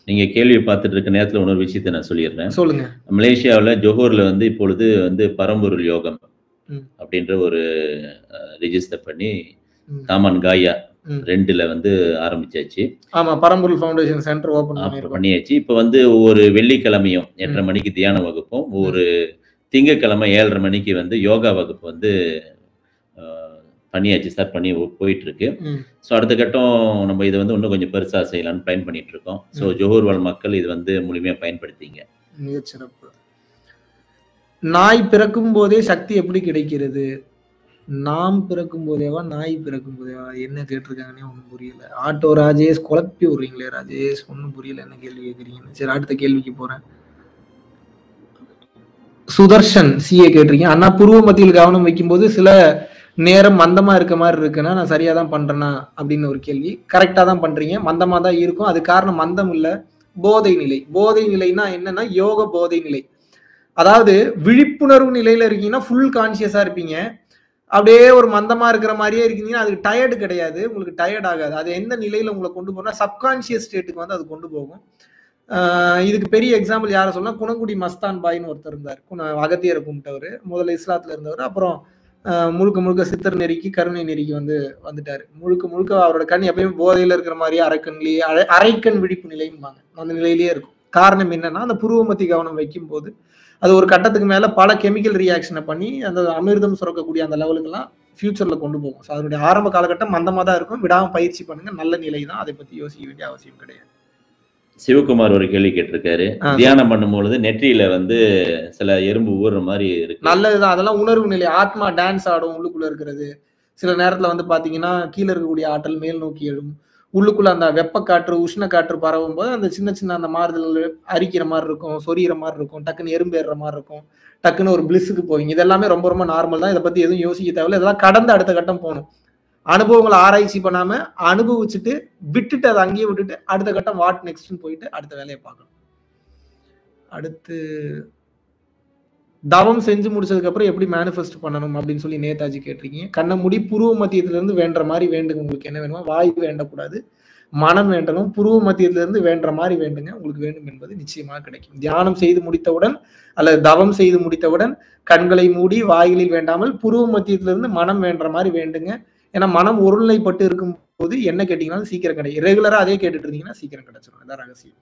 நீங்க கேள்வி பார்த்துட்டு இருக்க நேரத்துல இன்னொரு விஷயத்தை நான் சொல்லிடுறேன் சொல்லுங்க மலேசியாவுல ஜொஹூர்ல வந்து இப்பொழுது வந்து பரம்பொருள் யோகம் ம். அப்படின்ற ஒரு ரிஜிஸ்டர் பண்ணி ம். தாமன் காயா ம். ரெண்டுல வந்து ஆரம்பிச்சாச்சு ஆமா பரம்பொருள் ஃபவுண்டேஷன் சென்டர் ஓபன் அப்ப பண்ணிருக்கோம் பண்ணியாச்சு இப்ப வந்து ஒவ்வொரு வெள்ளிக்கிழமையும் எட்டரை மணிக்கு தியான வகுப்பும் ஒரு திங்கட்கிழமை ஏழரை மணிக்கு வந்து யோகா வகுப்பு வந்து அஹ், பண்ணியாச்சு ஸ்டார்ட் பண்ணி போ- போயிட்டு இருக்கு ம். ஸோ அடுத்த கட்டம் நம்ம இதை வந்து இன்னும் கொஞ்சம் பெருசா செய்யலாம்னு பிளான் பண்ணிட்டு இருக்கோம் ஸோ ம். ஜோஹூர் வாழ் மக்கள் இது வந்து முழுமையா பயன்படுத்திங்க மிகச் சிறப்பு நாய் பிறக்கும் போதே சக்தி எப்படி கிடைக்கிறது நாம் பிறக்கும் போதேவா நாய் பிறக்கும் போதேவா என்ன கேட்டிருக்காங்கன்னே ஒன்றும் புரியல ஆட்டோ ராஜேஷ் குழப்பி விடுறீங்களே ராஜேஷ் ஒன்றும் புரியல என்ன கேள்வி கேட்குறீங்கன்னு சரி அடுத்த கேள்விக்கு போறேன் சுதர்ஷன் சிஏ கேட்டிருக்கீங்க அண்ணா புருவ மத்தியில் கவனம் வைக்கும்போது சில நேரம் மந்தமா இருக்க மாதிரி இருக்குன்னா நான் சரியா தான் பண்றேனா அப்படின்னு ஒரு கேள்வி கரெக்டா தான் பண்றீங்க மந்தமா தான் இருக்கும் அது காரணம் மந்தம் இல்ல போதை நிலை போதை நிலைனா என்னன்னா யோக போதை நிலை அதாவது விழிப்புணர்வு நிலையில இருக்கீங்கன்னா ஃபுல் கான்சியஸா இருப்பீங்க அப்படியே ஒரு மந்தமா இருக்கிற மாதிரியே இருக்கீங்கன்னா அதுக்கு டயர்டு கிடையாது உங்களுக்கு டயர்ட் ஆகாது அது எந்த நிலையில உங்களை கொண்டு போனா சப்கான்சியஸ் ஸ்டேட்டுக்கு வந்து அது கொண்டு போகும் ஆஹ் இதுக்கு பெரிய எக்ஸாம்பிள் யாரை சொல்லலாம் குணங்குடி மஸ்தான் பாய்னு ஒருத்தர் இருந்தார் குண அகத்தியரை கும்பிட்டவர் முதல்ல இஸ்லாத்துல இருந்தவர் அப்புறம் ஆஹ் முழுக்க முழுக்க சித்தர் நெறிக்கு கருணை நெறிக்கு வந்து வந்துட்டாரு முழுக்க முழுக்க அவரோட கண் எப்பயுமே போதையில இருக்கிற மாதிரி அரைக்கண்லயே அரை அரைக்கண் விழிப்பு நிலைம்பாங்க அந்த நிலையிலேயே இருக்கும் காரணம் என்னன்னா அந்த புருவமத்தி கவனம் வைக்கும் போது அது ஒரு கட்டத்துக்கு மேல பல கெமிக்கல் ரியாக்ஷனை பண்ணி அந்த அமிர்தம் சுரக்கக்கூடிய அந்த லெவலுக்கெல்லாம் ஃபியூச்சர்ல கொண்டு போகும் ஸோ அதனுடைய ஆரம்ப காலகட்டம் மந்தமா தான் இருக்கும் விடாம பயிற்சி பண்ணுங்க நல்ல நிலை தான் அதை பத்தி யோசிக்க வேண்டிய அவசியம் கிடையாது சிவகுமார் ஒரு கேள்வி கேட்டிருக்காரு ஆ, தியானம் பண்ணும்பொழுது நெற்றியில வந்து சில எறும்பு ஊறுற மாதிரி இருக்கு நல்லதுதான் அதெல்லாம் உணர்வு நிலை ஆத்மா டான்ஸ் ஆடும் உள்ளுக்குள்ள இருக்கிறது சில நேரத்துல வந்து பாத்தீங்கன்னா கீழே இருக்கக்கூடிய ஆற்றல் மேல் நோக்கி எழும் உள்ளுக்குள்ள அந்த வெப்ப காற்று உஷ்ண காற்று பரவும் போது அந்த சின்ன சின்ன அந்த மாறுதல் அரிக்கிற மாதிரி இருக்கும் சொரியிற மாதிரி இருக்கும் டக்குன்னு எறும்பு ஏறுற மாதிரி இருக்கும் டக்குன்னு ஒரு பிளிஸுக்கு போவீங்க இதெல்லாமே ரொம்ப ரொம்ப நார்மல் தான் இதை பத்தி எதுவும் யோசிக்க தேவையில்ல இதெல்லாம் கடந்து அடுத்த கட்டம் போகணும் அனுபவங்களை ஆராய்ச்சி பண்ணாம அனுபவிச்சுட்டு விட்டுட்டு அதை அங்கேயே விட்டுட்டு அடுத்த கட்டம் வாட் நெக்ஸ்ட்னு போயிட்டு அடுத்த வேலையை பார்க்கணும் அடுத்து தவம் செஞ்சு முடிச்சதுக்கு அப்புறம் எப்படி மேனிஃபெஸ்ட் பண்ணணும் அப்படின்னு சொல்லி நேதாஜி கேட்டிருக்கீங்க கண்ணை மூடி புருவ மத்தியத்துல இருந்து வேண்ட மாதிரி வேண்டுங்க உங்களுக்கு என்ன வேணுமோ வாய் வேண்டக்கூடாது மனம் வேண்டணும் புருவ மத்தியத்துல இருந்து வேண்ட மாதிரி வேண்டுங்க உங்களுக்கு வேண்டும் என்பது நிச்சயமாக கிடைக்கும் தியானம் செய்து முடித்தவுடன் அல்லது தவம் செய்து முடித்தவுடன் கண்களை மூடி வாயிலில் வேண்டாமல் புருவ மத்தியத்திலிருந்து மனம் வேண்ட மாதிரி வேண்டுங்க ஏன்னா மனம் ஒருநிலைப்பட்டு இருக்கும் போது என்ன கேட்டீங்கன்னாலும் சீக்கிரம் கிடைக்கும் ரெகுலரா அதே கேட்டுட்டு இருந்தீங்கன்னா சீக்கிரம் கிடைச்சிடும் இதான் ரகசியம்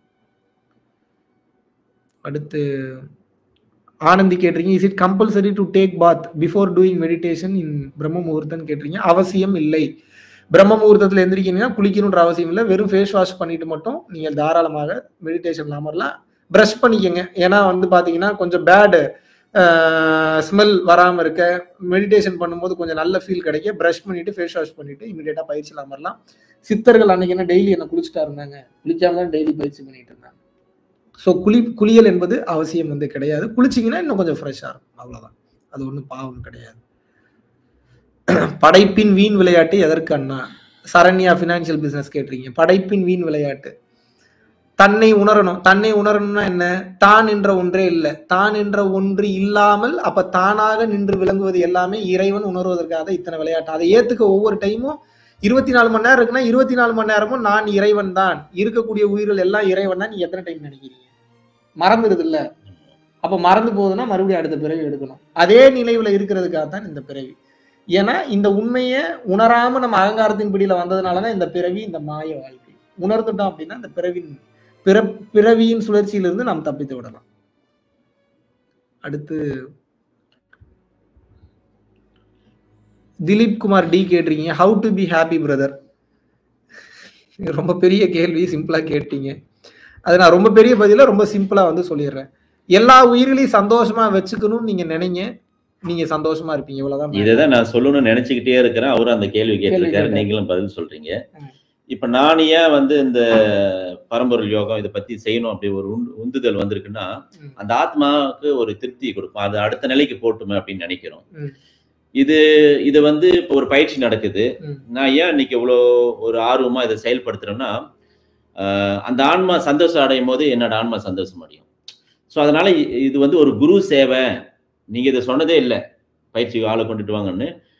அடுத்து ஆனந்தி கேட்டிருக்கீங்க is it compulsory to take bath before doing meditation in Brahma Muhurtham கேட்டிருக்கீங்க அவசியம் இல்லை பிரம்ம முகூர்த்தத்தில் எந்திரிக்கிறீங்கன்னா குளிக்கணுன்ற அவசியம் இல்லை வெறும் ஃபேஸ் வாஷ் பண்ணிட்டு மட்டும் நீங்கள் தாராளமாக மெடிடேஷன் அமரலாம் ப்ரஷ் பண்ணிக்கங்க ஏன்னா வந்து பார்த்தீங்கன்னா கொஞ்சம் பேடு ஸ்மெல் வராமல் இருக்க மெடிடேஷன் பண்ணும்போது கொஞ்சம் நல்ல ஃபீல் கிடைக்க ப்ரஷ் பண்ணிட்டு ஃபேஸ் வாஷ் பண்ணிட்டு இமீடியட்டாக பயிற்சியில் அமரலாம் சித்தர்கள் அன்னைக்கு என்ன டெய்லி என்ன குளிச்சுட்டா இருந்தாங்க குளிக்காம தான் டெய்லி பயிற்சி பண்ணிட்டு இருந்தாங்க ஸோ குளி குளியல் என்பது அவசியம் வந்து கிடையாது குளிச்சிங்கன்னா இன்னும் கொஞ்சம் ஃப்ரெஷ்ஷாக இருக்கும் அவ்வளோதான் அது ஒன்றும் பாவம் கிடையாது படைப்பின் வீண் விளையாட்டு எதற்கு அண்ணா சரண்யா ஃபினான்ஷியல் பிசினஸ் கேட்டிருக்கீங்க படைப்பின் வீண் விளையாட்டு தன்னை உணரணும் தன்னை உணரணும்னா என்ன தான் என்ற ஒன்றே இல்லை தான் என்ற ஒன்று இல்லாமல் அப்ப தானாக நின்று விளங்குவது எல்லாமே இறைவன் உணர்வதற்காக இத்தனை விளையாட்டு அதை ஏத்துக்க ஒவ்வொரு டைமும் இருபத்தி நாலு மணி நேரம் இருக்குன்னா இருபத்தி நாலு மணி நேரமும் நான் இறைவன் தான் இருக்கக்கூடிய உயிர்கள் எல்லாம் இறைவன் தான் நீங்க எத்தனை டைம் நினைக்கிறீங்க மறந்துடுது இல்ல அப்ப மறந்து போகுதுன்னா மறுபடியும் அடுத்த பிறவி எடுக்கணும் அதே நினைவுல இருக்கிறதுக்காக தான் இந்த பிறவி ஏன்னா இந்த உண்மையை உணராம நம்ம அகங்காரத்தின் பிடியில வந்ததுனாலதான் இந்த பிறவி இந்த மாய வாழ்க்கை உணர்ந்துட்டோம் அப்படின்னா இந்த பிறவின் பிற பிறவியின் சுழற்சியிலிருந்து நாம் தப்பித்து விடலாம் அடுத்து திலீப் குமார் டி கேட்டிருக்கீங்க how to be happy brother ரொம்ப பெரிய கேள்வி சிம்பிளா கேட்டீங்க அது நான் ரொம்ப பெரிய பதில ரொம்ப சிம்பிளா வந்து சொல்லிடுறேன் எல்லா உயிர்களையும் சந்தோஷமா வச்சுக்கணும்னு நீங்க நினைங்க நீங்க சந்தோஷமா இருப்பீங்க இவ்வளவுதான் இதைதான் நான் சொல்லணும்னு நினைச்சுக்கிட்டே இருக்கிறேன் அவரும் அந்த கேள்வி கேட்டிருக்காரு கேட்டாரு. நீங்களும் பதில் சொல்றீங்க ம். இப்ப நான் ஏன் வந்து இந்த பரம்பொருள் யோகம் இதை பத்தி செய்யணும் அப்படி ஒரு உந்து- உந்துதல் வந்திருக்குன்னா ம். அந்த ஆத்மாவுக்கு ஒரு திருப்தி கொடுக்கும் அது அடுத்த நிலைக்கு போட்டுமே அப்படின்னு நினைக்கிறோம் ம். இது இது வந்து இப்போ ஒரு பயிற்சி நடக்குது ம். நான் ஏன் இன்னைக்கு இவ்வளோ ஒரு ஆர்வமா இதை செயல்படுத்துறேன்னா ஆஹ் அந்த ஆன்மா சந்தோஷம் அடையும் போது என்னோட ஆன்மா சந்தோஷம் அடையும் ஸோ அதனால இ- இது வந்து ஒரு குரு சேவை நீங்க இதை சொன்னதே இல்லை பயிற்சி ஆளை கொண்டுட்டு வாங்கன்னு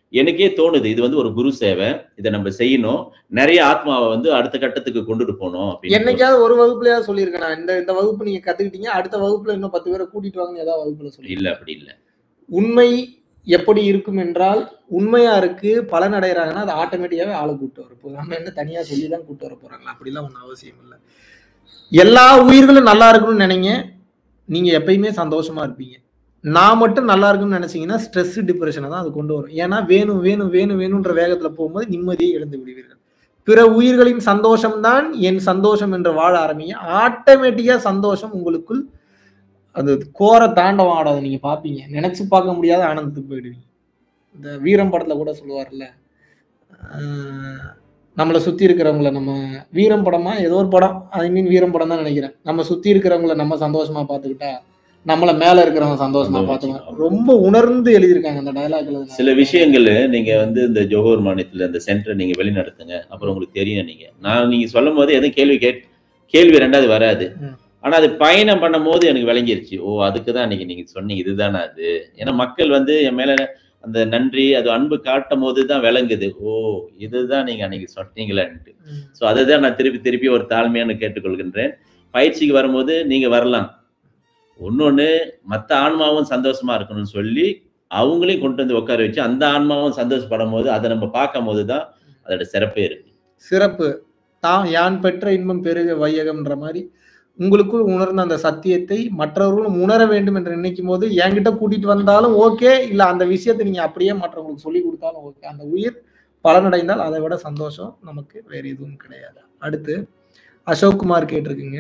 எனக்கே தோணுது இது வந்து ஒரு குரு சேவை இதை நம்ம செய்யணும் நிறைய ஆத்மாவை வந்து அடுத்த கட்டத்துக்கு கொண்டுட்டு போகணும் அப்படின்னு என்னைக்காவது ஒரு வகுப்புலயாவது சொல்லியிருக்கேன் நான் இந்த இந்த வகுப்பு நீங்க கத்துக்கிட்டீங்க அடுத்த வகுப்புல இன்னும் பத்து பேரை கூட்டிட்டு வாங்கன்னு ஏதாவது வகுப்புல சொல்லி இல்ல அப்படி இல்ல உண்மை எப்படி இருக்கும் என்றால் உண்மையா இருக்கு பலன் அடைகிறாங்கன்னா அது ஆட்டோமேட்டிக்காவே ஆளை கூட்டு வர போகுது நம்ம என்ன தனியா சொல்லி தான் கூட்டு வர போறாங்களா அப்படிலாம் ஒன்றும் அவசியம் இல்லை எல்லா உயிர்களும் நல்லா இருக்கணும்னு நினைங்க நீங்க எப்பயுமே சந்தோஷமா இருப்பீங்க நான் மட்டும் நல்லா இருக்கும்னு நினைச்சீங்கன்னா ஸ்ட்ரெஸ் டிப்ரெஷனை தான் அது கொண்டு வரும் ஏன்னா வேணும் வேணும் வேணும் வேணும்ன்ற வேகத்துல போகும்போது நிம்மதியை இழந்து விடுவீர்கள் பிற உயிர்களின் சந்தோஷம்தான் என் சந்தோஷம் என்று வாழ ஆரம்பிங்க ஆட்டோமேட்டிக்கா சந்தோஷம் உங்களுக்குள் அது கோர தாண்டவம் ஆடாது நீங்க பாப்பீங்க நினைச்சு பார்க்க முடியாத ஆனந்தத்துக்கு போயிடுவீங்க இந்த வீரம் படத்துல கூட சொல்லுவார்ல ஆஹ் நம்மளை சுத்தி இருக்கிறவங்கள நம்ம வீரம் படமா ஏதோ ஒரு படம் ஐ மீன் வீரம் படம் தான் நினைக்கிறேன் நம்ம சுத்தி இருக்கிறவங்கள நம்ம சந்தோஷமா பார்த்துக்கிட்டா நம்மள மேல இருக்கிறவங்க சந்தோஷமா பார்த்துக்கலாம் ரொம்ப உணர்ந்து எழுதியிருக்காங்க அந்த டயலாக்ல சில விஷயங்கள் நீங்க வந்து இந்த ஜோஹர் மாநிலத்துல இந்த சென்டர் நீங்க வெளிநடத்துங்க அப்புறம் உங்களுக்கு தெரியும் நீங்க நான் நீங்க சொல்லும் போது எதுவும் கேள்வி கேட் கேள்வி ரெண்டாவது வராது ம். ஆனா அது பயணம் பண்ணும் போது எனக்கு விளங்கிருச்சு ஓ அதுக்கு தான் இன்னைக்கு நீங்க சொன்னீங்க இதுதானே அது ஏன்னா மக்கள் வந்து என் மேல அந்த நன்றி அது அன்பு காட்டும் போது தான் விளங்குது ஓ இதுதான் நீங்க அன்னைக்கு சொன்னீங்களான்ட்டு ஸோ அதை தான் நான் திருப்பி திருப்பி ஒரு தாழ்மையான கேட்டுக்கொள்கின்றேன் பயிற்சிக்கு வரும்போது நீங்க வரலாம் ஒன்னொன்னு மற்ற ஆன்மாவும் சந்தோஷமா இருக்கணும்னு சொல்லி அவங்களையும் கொண்டு வந்து உட்கார வச்சு அந்த ஆன்மாவும் சந்தோஷப்படும் போது அதை நம்ம பார்க்கும் போது தான் அதோட சிறப்பே இருக்கு சிறப்பு தான் யான் பெற்ற இன்பம் பெருக வையகம்ன்ற மாதிரி உங்களுக்குள் உணர்ந்த அந்த சத்தியத்தை மற்றவர்களும் உணர வேண்டும் என்று நினைக்கும் போது என்கிட்ட கூட்டிட்டு வந்தாலும் ஓகே இல்ல அந்த விஷயத்தை நீங்க அப்படியே மற்றவங்களுக்கு சொல்லி கொடுத்தாலும் ஓகே அந்த உயிர் பலனடைந்தால் அதை விட சந்தோஷம் நமக்கு வேற எதுவும் கிடையாது அடுத்து அசோக் குமார் கேட்டிருக்குங்க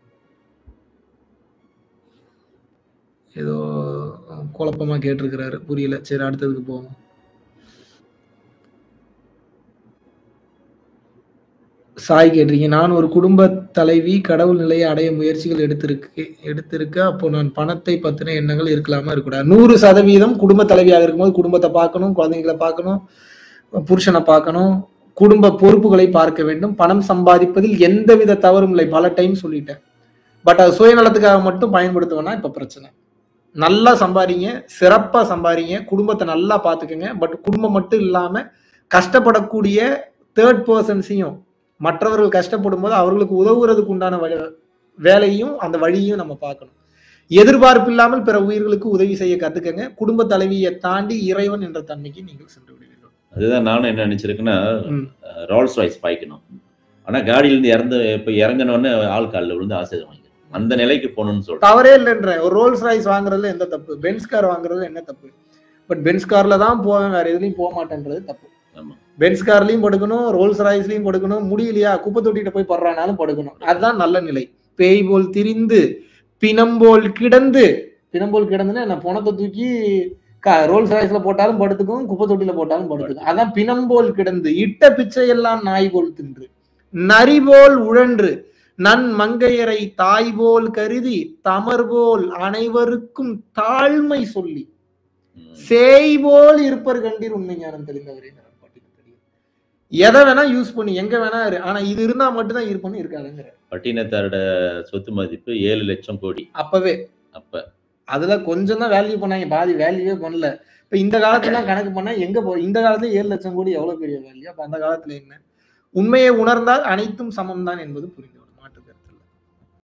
ஏதோ குழப்பமா கேட்டிருக்கிறாரு புரியல சரி அடுத்ததுக்கு போவோம் சாய் கேட்டிருக்கீங்க நான் ஒரு குடும்ப தலைவி கடவுள் நிலையை அடைய முயற்சிகள் எடுத்திருக்கு எடுத்திருக்க அப்போ நான் பணத்தை பத்தின எண்ணங்கள் இருக்கலாமா இருக்கக்கூடாது நூறு சதவீதம் குடும்ப தலைவியாக இருக்கும்போது குடும்பத்தை பார்க்கணும் குழந்தைங்களை பார்க்கணும் புருஷனை பார்க்கணும் குடும்ப பொறுப்புகளை பார்க்க வேண்டும் பணம் சம்பாதிப்பதில் எந்தவித தவறும் இல்லை பல டைம் சொல்லிட்டேன் பட் அது சுயநலத்துக்காக மட்டும் பயன்படுத்துவேன்னா இப்ப பிரச்சனை நல்லா சம்பாதிங்க சிறப்பா சம்பாதிங்க குடும்பத்தை நல்லா பார்த்துக்கோங்க பட் குடும்பம் மட்டும் இல்லாம கஷ்டப்படக்கூடிய தேர்ட் பர்சன்ஸையும் மற்றவர்கள் கஷ்டப்படும் போது அவர்களுக்கு உதவுறதுக்கு உண்டான வழி வேலையும் அந்த வழியும் நம்ம பார்க்கணும் எதிர்பார்ப்பு இல்லாமல் பிற உயிர்களுக்கு உதவி செய்ய கத்துக்கங்க குடும்ப தலைவியை தாண்டி இறைவன் என்ற தன்மைக்கு நீங்கள் சென்று விடுவீர்கள் அதுதான் நானும் என்ன நினைச்சிருக்கேன்னா ம். ரோல்ஸ் ராய்ஸ் பாய்க்கணும் ஆனா காடியில இருந்து இறந்து இப்ப இறங்கணும்னு ஆள் காலில் விழுந்து ஆசை வாங்கிக்கணும் அந்த நிலைக்கு போகணும்னு சொல்றேன் தவறே இல்லைன்ற ஒரு ரோல்ஸ் ராய்ஸ் வாங்குறதுல எந்த தப்பு பென்ஸ் கார் வாங்குறதுல என்ன தப்பு பட் பென்ஸ் கார்ல தான் போவேன் வேற எதுலயும் போக மாட்டேன்றது தப்பு ஆமா. பென்ஸ் கார்லயும் படுக்கணும் ரோல்ஸ் ராய்ஸ்லயும் படுக்கணும் முடியலையா குப்பை தொட்டிட்டு போய் படுறானாலும் படுக்கணும் அதுதான் நல்ல நிலை பேய் போல் திரிந்து பிணம்போல் கிடந்து பிணம்போல் கிடந்துன்னா என்ன பணத்தை தூக்கி க- ரோல்ஸ் ராய்ஸ்ல போட்டாலும் படுத்துக்கும் குப்பை தொட்டில போட்டாலும் படுத்துக்கும் அதான் பிணம்போல் கிடந்து இட்ட பிச்சை எல்லாம் நாய் போல் தின்று நரி போல் உழன்று நன் மங்கையரை தாய் போல் கருதி தமர் போல் அனைவருக்கும் தாழ்மை சொல்லி ம். சேய் போல் இருப்பர் கண்டீர் உண்மை ஞானம் தெரிந்தவரே எதை வேணா யூஸ் பண்ணி எங்க வேணா இரு ஆனா இது இருந்தா மட்டும்தான் இருப்பன்னு இருக்காதுங்கிற பட்டினத்தாரோட சொத்து மதிப்பு ஏழு லட்சம் கோடி அப்பவே அப்ப அதுல கொஞ்சம் தான் வேல்யூ பண்ணாங்க பாதி வேல்யூவே பண்ணல இப்ப இந்த காலத்துல கணக்கு பண்ணா எங்க போ இந்த காலத்துல ஏழு லட்சம் கோடி எவ்வளவு பெரிய வேல்யூ அப்ப அந்த காலத்துல என்ன உண்மையை உணர்ந்தால் அனைத்தும் சமம் தான் என்பது புரிந்து